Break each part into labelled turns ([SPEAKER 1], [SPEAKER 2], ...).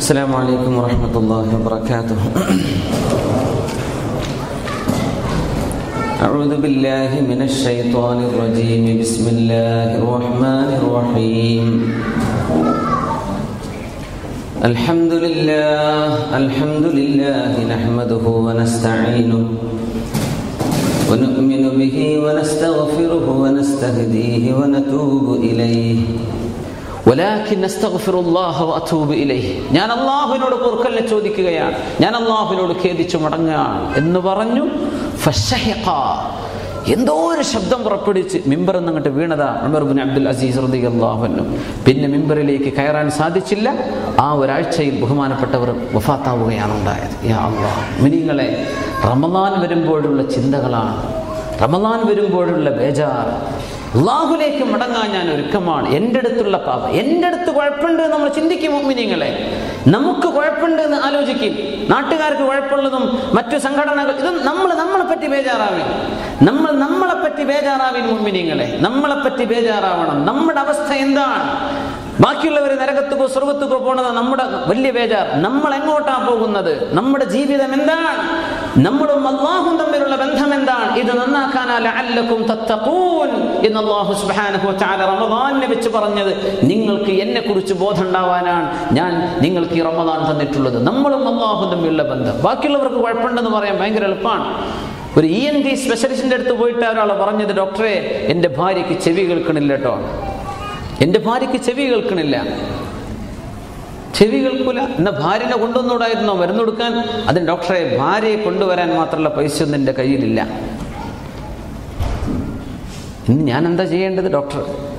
[SPEAKER 1] السلام عليكم ورحمة الله وبركاته أعوذ بالله من الشيطان الرجيم بسم الله الرحمن الرحيم الحمد لله الحمد لله نحمده ونستعينه ونؤمن به ونستغفره ونستهديه ونتوب إليه ولكن نستغفر الله وأتوب إليه ഞാൻ അള്ളാഹുവിനോട് പൊറുക്കലിനെ ചോദിക്കുകയാണ് ഞാൻ അള്ളാഹുവിനോട് ഖേദിച്ചു മടങ്ങുകയാണ് എന്ന് പറഞ്ഞു ഫശഹിഖ. എന്തോ ഒരു ശബ്ദം പുറപ്പെടുവിച്ച് മിമ്പർ എന്നങ്ങോട്ട് വീണതാ ഉമർ ബിൻ അബ്ദുൽ അസീസ് റളിയല്ലാഹു പിന്നെ മിമ്പറിലേക്ക് കയറാൻ സാധിച്ചില്ല ആ ഒരാഴ്ചയിൽ ബഹുമാനപ്പെട്ടവർ വഫാത്താവുകയാണ് ഉണ്ടായത് യാ അള്ളാഹ് മിനിങ്ങളെ റമദാൻ വരുമ്പോഴുള്ള ചിന്തകളാണ് റമദാൻ വരുമ്പോഴുള്ള ബേജാർ അള്ളാഹുലേക്ക് മടങ്ങാൻ ഞാൻ ഒരുക്കമാണ് എൻ്റെ അടുത്തുള്ള പാപം എൻ്റെ അടുത്ത് കുഴപ്പമുണ്ട് എന്ന് നമ്മൾ ചിന്തിക്കും മിനിങ്ങളെ നമുക്ക് കുഴപ്പമുണ്ട് എന്ന് ആലോചിക്കും നാട്ടുകാർക്ക് കുഴപ്പമുള്ളതും മറ്റു സംഘടനകൾ ഇതും നമ്മൾ നമ്മളെ പറ്റി ബേജാറാവി നമ്മൾ നമ്മളെ പറ്റി ബേജാറാവിൻ മുമ്മിനിങ്ങളെ നമ്മളെ പറ്റി ബേജാറാവണം നമ്മുടെ അവസ്ഥ എന്താണ് ബാക്കിയുള്ളവർ നരകത്തുക്കോ സ്വർഗത്തുക്കോ പോണത് നമ്മുടെ വലിയ ബേജാർ നമ്മൾ എങ്ങോട്ടാ പോകുന്നത് നമ്മുടെ ജീവിതം എന്താണ് നമ്മളും അള്ളാഹും തമ്മിലുള്ള ബന്ധം എന്താണ് ഇത് നന്നാക്കാനാല അല്ലക്കും തത്തഖൂൻ എന്ന് അള്ളാഹു സുബ്ഹാനഹു വതആല റമദാനിനെ വെച്ച് പറഞ്ഞത് നിങ്ങൾക്ക് എന്നെ കുറിച്ച് ബോധം ഉണ്ടാവാനാണ് ഞാൻ നിങ്ങൾക്ക് ഈ റമദാൻ തന്നിട്ടുള്ളത് നമ്മളും അള്ളാഹും തമ്മിലുള്ള ബന്ധം ബാക്കിയുള്ളവർക്ക് കുഴപ്പമുണ്ടെന്ന് പറയാൻ ഭയങ്കര എളുപ്പമാണ് ഒരു ഇ എൻ ടി സ്പെഷ്യലിസ്റ്റിന്റെ അടുത്ത് പോയിട്ട് ഒരാൾ പറഞ്ഞത് ഡോക്ടറെ എൻ്റെ ഭാര്യയ്ക്ക് ചെവി കേൾക്കണില്ല കേട്ടോ എൻ്റെ ഭാര്യയ്ക്ക് ചെവി കേൾക്കണില്ല ചെവി കേൾക്കൂല എന്ന ഭാര്യനെ കൊണ്ടുവന്നൂടായിരുന്നോ മരുന്ന് കൊടുക്കാൻ അതിന് ഡോക്ടറെ ഭാര്യയെ കൊണ്ടുവരാൻ മാത്രമുള്ള പൈസ ഒന്നും എൻ്റെ കയ്യിലില്ല ഇന്ന് ഞാൻ എന്താ ചെയ്യേണ്ടത് ഡോക്ടർ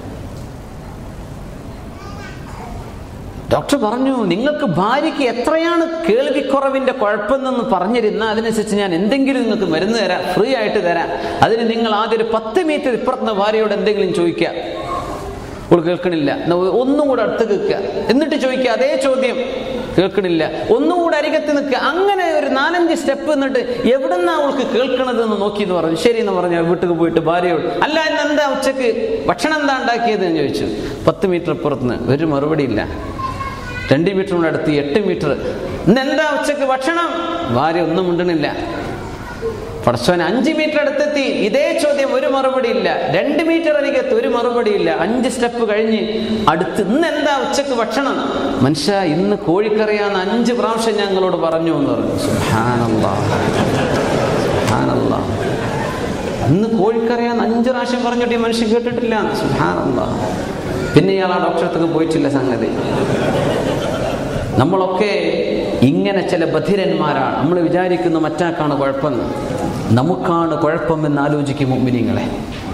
[SPEAKER 1] ഡോക്ടർ പറഞ്ഞു നിങ്ങൾക്ക് ഭാര്യയ്ക്ക് എത്രയാണ് കേൾവിക്കുറവിന്റെ കുഴപ്പമെന്നൊന്ന് പറഞ്ഞിരുന്ന അതിനനുസരിച്ച് ഞാൻ എന്തെങ്കിലും നിങ്ങൾക്ക് മരുന്ന് തരാം ഫ്രീ ആയിട്ട് തരാം അതിന് നിങ്ങൾ ആദ്യം ഒരു പത്ത് മീറ്റർ ഇപ്പുറത്തുന്ന ഭാര്യയോട് എന്തെങ്കിലും ചോദിക്കുക അവൾ കേൾക്കണില്ല എന്നാ ഒന്നും കൂടെ അടുത്ത് കേൾക്കുക എന്നിട്ട് ചോദിക്കുക അതേ ചോദ്യം കേൾക്കണില്ല ഒന്നും കൂടെ അരികത്ത് നിൽക്കുക അങ്ങനെ ഒരു നാലഞ്ച് സ്റ്റെപ്പ് എന്നിട്ട് എവിടുന്നാ അവൾക്ക് കേൾക്കണത് എന്ന് നോക്കി എന്ന് പറഞ്ഞു ശരി എന്ന് പറഞ്ഞു വീട്ടിൽ പോയിട്ട് ഭാര്യയോട് അല്ല ഇന്ന് എന്താ ഉച്ചക്ക് ഭക്ഷണം എന്താ ഉണ്ടാക്കിയത് എന്ന് ചോദിച്ചു പത്ത് മീറ്റർ പുറത്തുനിന്ന് ഒരു മറുപടി ഇല്ല രണ്ട് മീറ്ററിനോട് അടുത്ത് എട്ട് മീറ്റർ ഇന്ന് എന്താ ഉച്ചക്ക് ഭക്ഷണം ഭാര്യ ഒന്നും മിണ്ടണില്ല പടച്ചോൻ അഞ്ച് മീറ്റർ അടുത്തെത്തി ഇതേ ചോദ്യം ഒരു മറുപടി ഇല്ല രണ്ട് മീറ്റർ അരികത്ത് ഒരു മറുപടി ഇല്ല അഞ്ച് സ്റ്റെപ്പ് കഴിഞ്ഞ് അടുത്ത് ഇന്ന് എന്താ ഉച്ചക്ക് ഭക്ഷണം മനുഷ്യ ഇന്ന് കോഴിക്കറിയാന്ന് അഞ്ച് പ്രാവശ്യം ഞങ്ങളോട് പറഞ്ഞു എന്ന് പറഞ്ഞു സുബ്ഹാനല്ലാ. സുബ്ഹാനല്ലാ. ഇന്ന് കോഴിക്കറിയാന്ന് അഞ്ച് പ്രാവശ്യം പറഞ്ഞിട്ട് ഈ മനുഷ്യൻ കേട്ടിട്ടില്ല സുബ്ഹാനല്ലാ. പിന്നെ ഇയാൾ ആ ഡോക്ടറെ അടുത്തേക്ക് പോയിട്ടില്ല സംഗതി നമ്മളൊക്കെ ഇങ്ങനെ ചില ബധിരന്മാരാണ് നമ്മൾ വിചാരിക്കുന്ന മറ്റാക്കാണ് കുഴപ്പമെന്ന് നമുക്കാണ് കുഴപ്പമെന്ന് ആലോചിക്കും മുമ്പിനിങ്ങളെ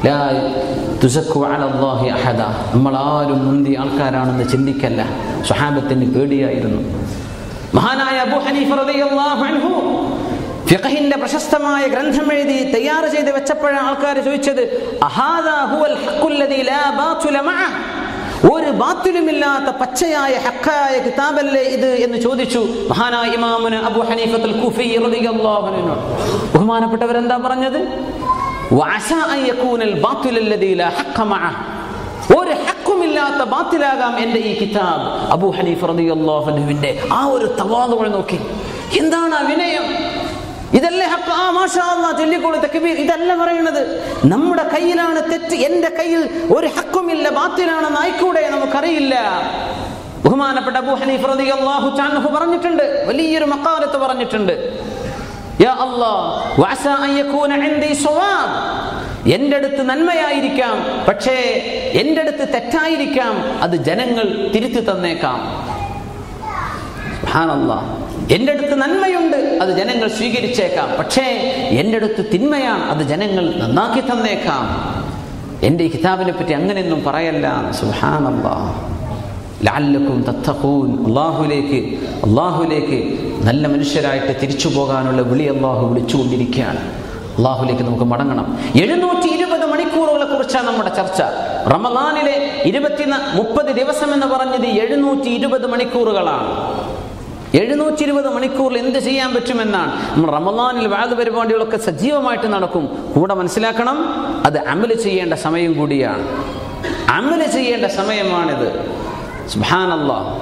[SPEAKER 1] അഹദ നമ്മൾ ആരും മുന്തി ആൾക്കാരാണെന്ന് ചിന്തിക്കല്ല സ്വഹാബത്തിന് പേടിയായിരുന്നു മഹാനായ അബു ഹനീഫ് റളിയല്ലാഹു അൻഹു ഫിഖഹിന്റെ പ്രശസ്തമായ ഗ്രന്ഥം എഴുതി തയ്യാർ ചെയ്ത് വെച്ചപ്പോഴാണ് ആൾക്കാർ ചോദിച്ചത് അഹാദാ ഹുവൽ ഹഖുല്ലദീ ലാ ബാതുല മഅഹ് ഒരു ബാത്തിലുമില്ലാത്ത പച്ചയായ ഹക്കായ കിതാബല്ലേ ഇത് എന്ന് ചോദിച്ചു മഹാനായ ഇമാമുന് അബു ഹനീഫത്തുൽ കുഫി റളിയല്ലാഹു അൻഹു ബഹുമാനപ്പെട്ടവരെന്താ പറഞ്ഞത് വഅസ അൻ യകൂനൽ ബാത്തിലല്ലദീ ലാ ഹഖ മഅഹ് ഒരു ഹക്കുമില്ലാത്ത ബാത്തിലാകാം എൻ്റെ ഈ കിതാബ് അബു ഹനീഫ് റളിയല്ലാഹു അൻഹുവിന്റെ ആ ഒരു തവാദുകൾ നോക്കി എന്താണ് ആ വിനയം ഇതല്ലേ ഹക്ക് ആ മാഷാ അല്ലാ ചൊല്ലിക്കോളൂ തക്ബീർ ഇതല്ല പറയുന്നത് നമ്മുടെ കയ്യിലാണ് തെറ്റ് എൻ്റെ കയ്യിൽ ഒരു ഹക്കുമില്ല ബാത്തിലാണെന്ന് ആയിക്കൂടെ നമുക്കറിയില്ല ബഹുമാനപ്പെട്ട അബൂ ഹനീഫ് റളിയല്ലാഹു തആല പറഞ്ഞിട്ടുണ്ട് വലിയൊരു മക്കാലത്ത് പറഞ്ഞിട്ടുണ്ട് യാ അല്ലാഹ് വഅസ അൻ യകൂന ഇൻദി സവാബ് എൻ്റെ അടുത്ത് നന്മയായിരിക്കാം പക്ഷേ എൻ്റെ അടുത്ത് തെറ്റായിരിക്കാം അത് ജനങ്ങൾ തിരുത്തി തന്നേക്കാം സുബ്ഹാനല്ലാഹ് എൻ്റെ അടുത്ത് നന്മയുണ്ട് അത് ജനങ്ങൾ സ്വീകരിച്ചേക്കാം പക്ഷേ എൻ്റെ അടുത്ത് തിന്മയാണ് അത് ജനങ്ങൾ നന്നാക്കി തന്നേക്കാം എൻ്റെ ഈ കിതാബിനെ പറ്റി അങ്ങനെയൊന്നും പറയല്ല സുഹാനല്ലാ ലാല്ലക്കും തത്തഖൂൻ അള്ളാഹുലേക്ക് അള്ളാഹുലേക്ക് നല്ല മനുഷ്യരായിട്ട് തിരിച്ചു പോകാനുള്ള വിളി അള്ളാഹു വിളിച്ചുകൊണ്ടിരിക്കുകയാണ് അള്ളാഹുലേക്ക് നമുക്ക് മടങ്ങണം എഴുന്നൂറ്റി ഇരുപത് മണിക്കൂറുകളെ കുറിച്ചാണ് നമ്മുടെ ചർച്ച റമദാനിലെ ഇരുപത്തി മുപ്പത് ദിവസം എന്ന് പറഞ്ഞത് എഴുന്നൂറ്റി ഇരുപത് മണിക്കൂറുകളാണ് എഴുന്നൂറ്റി ഇരുപത് മണിക്കൂറിൽ എന്ത് ചെയ്യാൻ പറ്റുമെന്നാണ് നമ്മൾ റമദാനിൽ വാത് പരിപാടികളൊക്കെ സജീവമായിട്ട് നടക്കും കൂടെ മനസ്സിലാക്കണം അത് അമല് ചെയ്യേണ്ട സമയം കൂടിയാണ് അമല് ചെയ്യേണ്ട സമയമാണിത് സുബാനല്ലാ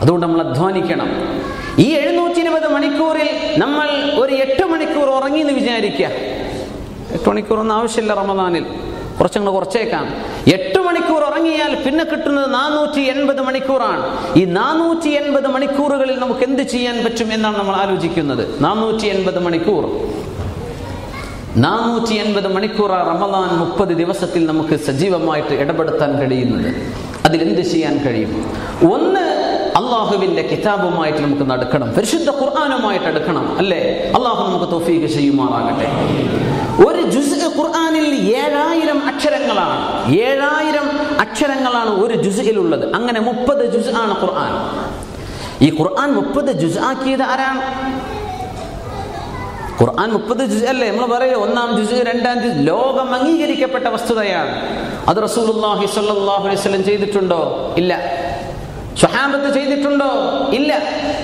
[SPEAKER 1] അതുകൊണ്ട് നമ്മൾ അധ്വാനിക്കണം ഈ എഴുന്നൂറ്റി ഇരുപത് മണിക്കൂറിൽ നമ്മൾ ഒരു എട്ട് മണിക്കൂർ ഉറങ്ങി എന്ന് വിചാരിക്കുക എട്ട് മണിക്കൂറൊന്നും ആവശ്യമില്ല റമദാനിൽ കുറച്ചങ്ങ് കുറച്ചേക്കാം എട്ട് മണിക്കൂർ ഉറങ്ങിയാൽ പിന്നെ കിട്ടുന്നത് നാനൂറ്റി എൺപത് മണിക്കൂറാണ് ഈ നാനൂറ്റി എൺപത് മണിക്കൂറുകളിൽ നമുക്ക് എന്ത് ചെയ്യാൻ പറ്റും എന്നാണ് നമ്മൾ ആലോചിക്കുന്നത് നാനൂറ്റി എൺപത് മണിക്കൂർ നാനൂറ്റി എൺപത് മണിക്കൂർ റമദാൻ മുപ്പത് ദിവസത്തിൽ നമുക്ക് സജീവമായിട്ട് ഇടപെടുത്താൻ കഴിയുന്നത് അതിലെന്ത് ചെയ്യാൻ കഴിയും ഒന്ന് അള്ളാഹുവിന്റെ കിതാബുമായിട്ട് നമുക്ക് നടക്കണം പരിശുദ്ധ ഖുർആാനുമായിട്ട് എടുക്കണം അല്ലേ അള്ളാഹു നമുക്ക് തോഫീക്ക് ചെയ്യുമാറാകട്ടെ ഒരു ജുസ് ഖുർആാനിൽ ഏഴായിരം അക്ഷരങ്ങളാണ് ഏഴായിരം അക്ഷരങ്ങളാണ് ഒരു ജുസിലുള്ളത് അങ്ങനെ മുപ്പത് ജുസ് ആണ് ഖുർആൻ ഈ ഖുർആൻ മുപ്പത് ജുസ് ആക്കിയത് ആരാണ് ഖുർആൻ മുപ്പത് ജുസ് അല്ലേ നമ്മൾ പറയോ ഒന്നാം ജുസ് രണ്ടാം ജുസ് ലോകം അംഗീകരിക്കപ്പെട്ട വസ്തുതയാണ് അത് റസൂലുള്ളാഹി സ്വല്ലല്ലാഹു അലൈഹി വസല്ലം ചെയ്തിട്ടുണ്ടോ ഇല്ല സ്വഹാബത്ത് ചെയ്തിട്ടുണ്ടോ ഇല്ല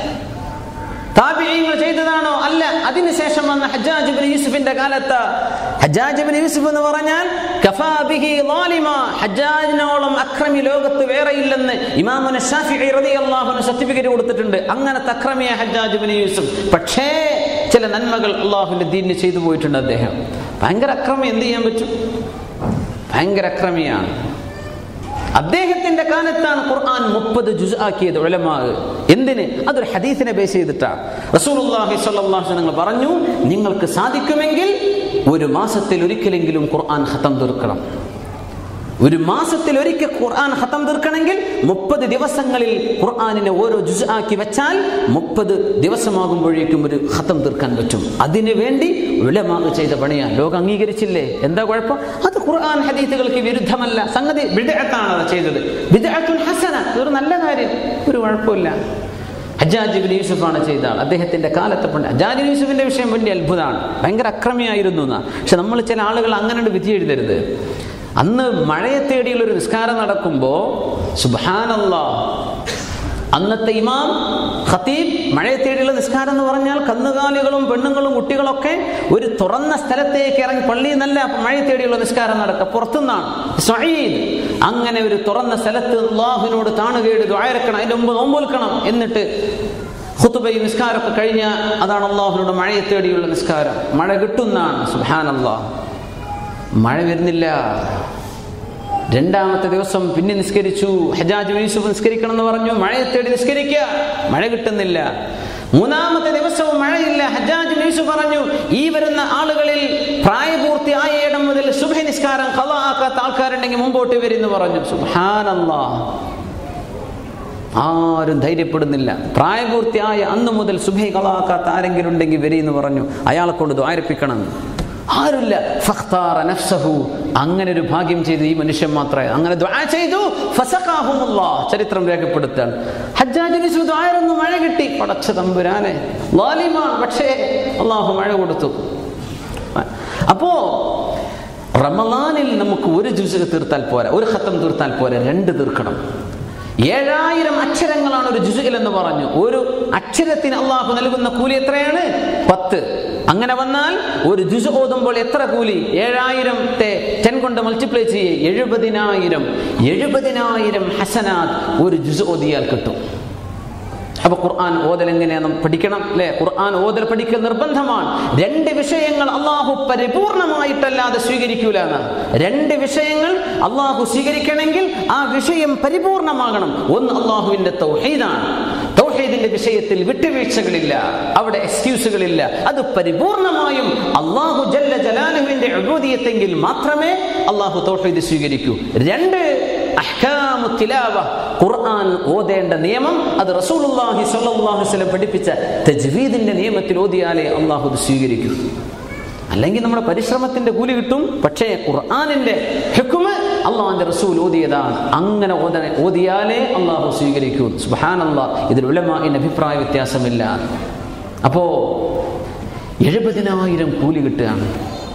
[SPEAKER 1] താബിഈങ്ങൾ ചെയ്തതാണോ അല്ല അതിനുശേഷം വന്ന ഹജ്ജാജ് ഇബ്നു യൂസുഫിന്റെ കാലത്ത് ഹജ്ജാജ് ഇബ്നു യൂസുഫ് എന്ന് പറഞ്ഞാൽ കഫാ ബിഹി ളാലിമ ഹജ്ജാജിനോളം അക്രമി ലോകത്ത് വേറെ ഇല്ലെന്ന് ഇമാമുന ഷാഫിഈ റളിയല്ലാഹു അൻഹു സർട്ടിഫിക്കറ്റ് കൊടുത്തിട്ടുണ്ട് അങ്ങനത്തെ അക്രമിയ ഹജ്ജാജ് ഇബ്നു യൂസുഫ് പക്ഷേ ചില നന്മകൾ അള്ളാഹുവിന്റെ ദീനിന് ചെയ്തു പോയിട്ടുണ്ട് അദ്ദേഹം ഭയങ്കര അക്രമി എന്ത് ചെയ്യാൻ പറ്റും ഭയങ്കര അക്രമിയാണ് അദ്ദേഹത്തിന്റെ കാലത്താണ് ഖുർആൻ മുപ്പത് ജുസ് ആക്കിയത് ഉലമാ എന്തിന് അതൊരു ഹദീസിനെ ബേസ് ചെയ്തിട്ടാണ് റസൂലുള്ളാഹി സ്വല്ലല്ലാഹു അലൈഹി വസല്ലം പറഞ്ഞു നിങ്ങൾക്ക് സാധിക്കുമെങ്കിൽ ഒരു മാസത്തിൽ ഒരിക്കലെങ്കിലും ഖുർആൻ ഖത്തം തീർക്കണം ഒരു മാസത്തിൽ ഒരിക്കൽ ഖുർആൻ ഖത്തം തീർക്കണമെങ്കിൽ മുപ്പത് ദിവസങ്ങളിൽ ഖുർആനിനെ ഓരോ ജുസ് ആക്കി വെച്ചാൽ മുപ്പത് ദിവസമാകുമ്പോഴേക്കും ഒരു ഖത്തം തീർക്കാൻ പറ്റും അതിനു വേണ്ടി ഉലമാക് ചെയ്ത പണിയാ ലോകം അംഗീകരിച്ചില്ലേ എന്താ കുഴപ്പം അത് ഖുർആൻ ഹദീസുകൾക്ക് വിരുദ്ധമല്ല സംഗതി ബിദ്അത്താണ് അത് ചെയ്തത് ബിദ്അത്തുൽ ഹസന ഒരു നല്ല കാര്യം ഒരു കുഴപ്പമില്ല ഹജ്ജാജ് ബിൻ യൂസുഫാണ് ചെയ്ത ആൾ അദ്ദേഹത്തിന്റെ കാലത്തെ പണ്ട് ഹജ്ജാജ് ബിൻ യൂസുഫിന്റെ വിഷയം വലിയ അത്ഭുതമാണ് ഭയങ്കര അക്രമിയായിരുന്നു എന്നാ പക്ഷെ നമ്മൾ ചില ആളുകൾ അങ്ങനെ വിധി എഴുതരുത് അന്ന് മഴയെ തേടിയുള്ള ഒരു നിസ്കാരം നടക്കുമ്പോൾ സുബാനല്ലാ അന്നത്തെ ഇമാം ഖത്തീബ് മഴയെ തേടിയുള്ള നിസ്കാരം എന്ന് പറഞ്ഞാൽ കന്നുകാലികളും പെണ്ണുങ്ങളും കുട്ടികളൊക്കെ ഒരു തുറന്ന സ്ഥലത്തേക്ക് ഇറങ്ങി പള്ളി നല്ല മഴയെ തേടിയുള്ള നിസ്കാരം നടക്കുക പുറത്തുനിന്നാണ് സഈദ് അങ്ങനെ ഒരു തുറന്ന സ്ഥലത്ത് അള്ളാഹുവിനോട് താണുകേട് ദ്വായരക്കണം അതിന്റെ മുമ്പ് നോമ്പൊൽക്കണം എന്നിട്ട് ഖുത്തുബയും നിസ്കാരമൊക്കെ കഴിഞ്ഞ അതാണ് അള്ളാഹുവിനോട് മഴയെ തേടിയുള്ള നിസ്കാരം മഴ കിട്ടുന്നാണ് സുഹാൻ അള്ളാഹ് മഴ വരുന്നില്ല രണ്ടാമത്തെ ദിവസം പിന്നെ നിസ്കരിച്ചു ഹജാജ് യൂസുഫ് നിസ്കരിക്കണം എന്ന് പറഞ്ഞു മഴയെ തേടി നിസ്കരിക്കുക മഴ കിട്ടുന്നില്ല മൂന്നാമത്തെ ദിവസവും മഴയില്ല ഹജ്ജാജ് യൂസുഫ് പറഞ്ഞു ഈ വരുന്ന ആളുകളിൽ പ്രായപൂർത്തിയായ ഇടം മുതൽ സുബഹ നിസ്കാരം കഥ ആക്കാത്ത ആൾക്കാരുണ്ടെങ്കിൽ മുമ്പോട്ട് വരുന്നു പറഞ്ഞു സുഹാനല്ലാ ആരും ധൈര്യപ്പെടുന്നില്ല പ്രായപൂർത്തിയായ അന്ന് മുതൽ സുബൈ കളാക്കാത്ത ആരെങ്കിലും ഉണ്ടെങ്കിൽ വരി എന്ന് പറഞ്ഞു അയാളെ കൊണ്ട് ദ്വാരപ്പിക്കണം ആരുമില്ല ഫഖ്താറ നഫ്സഹു അങ്ങനെ ഒരു ഭാഗ്യം ചെയ്ത് ഈ മനുഷ്യൻ മാത്രമേ അങ്ങനെ ദ്വാ ചെയ്തു ഫസഖാഹുമുല്ലാ ചരിത്രം രേഖപ്പെടുത്താണ് ഹജ്ജാജിന് ദ്വാരൊന്ന് മഴ കിട്ടി പടച്ച തമ്പുരാനെ ലാലിമാൻ പക്ഷേ അള്ളാഹു മഴ കൊടുത്തു അപ്പോ റമലാനിൽ നമുക്ക് ഒരു ജുസ് തീർത്താൽ പോരാ ഒരു ഖത്തം തീർത്താൽ പോരാ രണ്ട് തീർക്കണം ഏഴായിരം അക്ഷരങ്ങളാണ് ഒരു ജുസുൽ എന്ന് പറഞ്ഞു ഒരു അക്ഷരത്തിന് അള്ളാഹു നൽകുന്ന കൂലി എത്രയാണ് പത്ത് അങ്ങനെ വന്നാൽ ഒരു ജുസ് ഓതുമ്പോൾ എത്ര കൂലി ഏഴായിരത്തെ ടെൻ കൊണ്ട് മൾട്ടിപ്ലൈ ചെയ്യേ എഴുപതിനായിരം എഴുപതിനായിരം ഹസനാത് ഒരു ജുസ് ഓതിയാൽ കിട്ടും അപ്പൊ ഖുർആൻ ഓതൽ എങ്ങനെയാണ് പഠിക്കണം അല്ലെ ഖുർആൻ ഓതൽ പഠിക്കൽ നിർബന്ധമാണ് രണ്ട് വിഷയങ്ങൾ അള്ളാഹു പരിപൂർണമായിട്ടല്ലാതെ സ്വീകരിക്കൂല എന്നാണ് രണ്ട് വിഷയങ്ങൾ അള്ളാഹു സ്വീകരിക്കണമെങ്കിൽ ആ വിഷയം പരിപൂർണമാകണം ഒന്ന് അള്ളാഹുവിന്റെ തൗഹീദാണ് തൗഹീദിന്റെ വിഷയത്തിൽ വിട്ടുവീഴ്ചകളില്ല അവിടെ എക്സ്ക്യൂസുകളില്ല അത് പരിപൂർണമായും അള്ളാഹു ജല്ല ജലാലുവിന്റെ അബോധിയത്തെങ്കിൽ മാത്രമേ അള്ളാഹു തൗഹീദ് സ്വീകരിക്കൂ രണ്ട് അഹ്കാമു തിലാവ ഖുർആൻ ഓതേണ്ട നിയമം അത് റസൂലുള്ളാഹി സ്വല്ലല്ലാഹു അലൈഹി വസല്ലം പഠിപ്പിച്ച തജ്വീദിന്റെ നിയമത്തിൽ ഓതിയാലേ അള്ളാഹു അത് സ്വീകരിക്കൂ അല്ലെങ്കിൽ നമ്മുടെ പരിശ്രമത്തിന്റെ കൂലി കിട്ടും പക്ഷേ ഖുർആനിന്റെ ഹുക്കുമ് അള്ളാഹിന്റെ റസൂൽ ഓതിയതാണ് അങ്ങനെ ഓത ഓതിയാലേ അള്ളാഹു സ്വീകരിക്കൂ സുബാൻ അള്ളാഹ് ഇതിൽ ഉലമാന്റെ അഭിപ്രായ വ്യത്യാസമില്ല അപ്പോ എഴുപതിനായിരം കൂലി കിട്ടുകയാണ്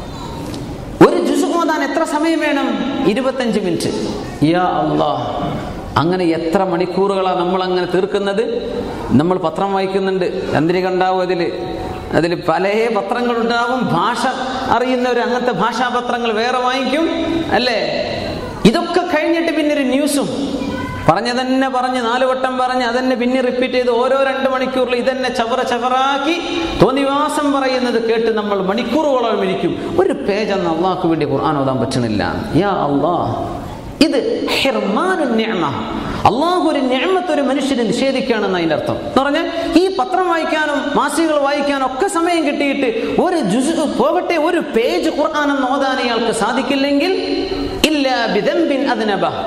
[SPEAKER 1] ഒരു ജുസ് ഓതാൻ എത്ര സമയം വേണം ഇരുപത്തഞ്ച് മിനിറ്റ് യാ അള്ളാഹ് അങ്ങനെ എത്ര മണിക്കൂറുകളാണ് നമ്മൾ അങ്ങനെ തീർക്കുന്നത് നമ്മൾ പത്രം വായിക്കുന്നുണ്ട് ചന്ദ്രിക ഉണ്ടാവും അതിൽ അതിൽ പല പത്രങ്ങളുണ്ടാവും ഭാഷ അറിയുന്നവർ അങ്ങനത്തെ ഭാഷാപത്രങ്ങൾ വേറെ വാങ്ങിക്കും അല്ലേ ഇതൊക്കെ കഴിഞ്ഞിട്ട് പിന്നെ ഒരു ന്യൂസും പറഞ്ഞ തന്നെ പറഞ്ഞ് നാല് വട്ടം പറഞ്ഞ് അതന്നെ പിന്നെ റിപ്പീറ്റ് ചെയ്ത് ഓരോ രണ്ട് മണിക്കൂറിൽ ഇതന്നെ ചവറ ചവറാക്കി തോന്നിവാസം പറയുന്നത് കേട്ട് നമ്മൾ മണിക്കൂറുകളോളം ഇരിക്കും ഒരു പേജ് അന്ന് അള്ളാഹ്ക്ക് വേണ്ടി ഖുർആൻ ഓതാൻ പറ്റണില്ല യാ അള്ളാഹ് ഇത് ഹിർമാനു നിഅമ. അള്ളാഹു ഒരു ഞാമത്ത് ഒരു മനുഷ്യന് നിഷേധിക്കുകയാണെന്ന് അതിന്റെ അർത്ഥം എന്ന് പറഞ്ഞാൽ ഈ പത്രം വായിക്കാനും മാസികകൾ വായിക്കാനും ഒക്കെ സമയം കിട്ടിയിട്ട് ഒരു ജുസ് പോകട്ടെ ഒരു പേജ് ഖുർആൻ എന്ന് ഓതാൻ ഇയാൾക്ക് സാധിക്കില്ലെങ്കിൽ ഇല്ല ബിദംബിൻ അദ്നബ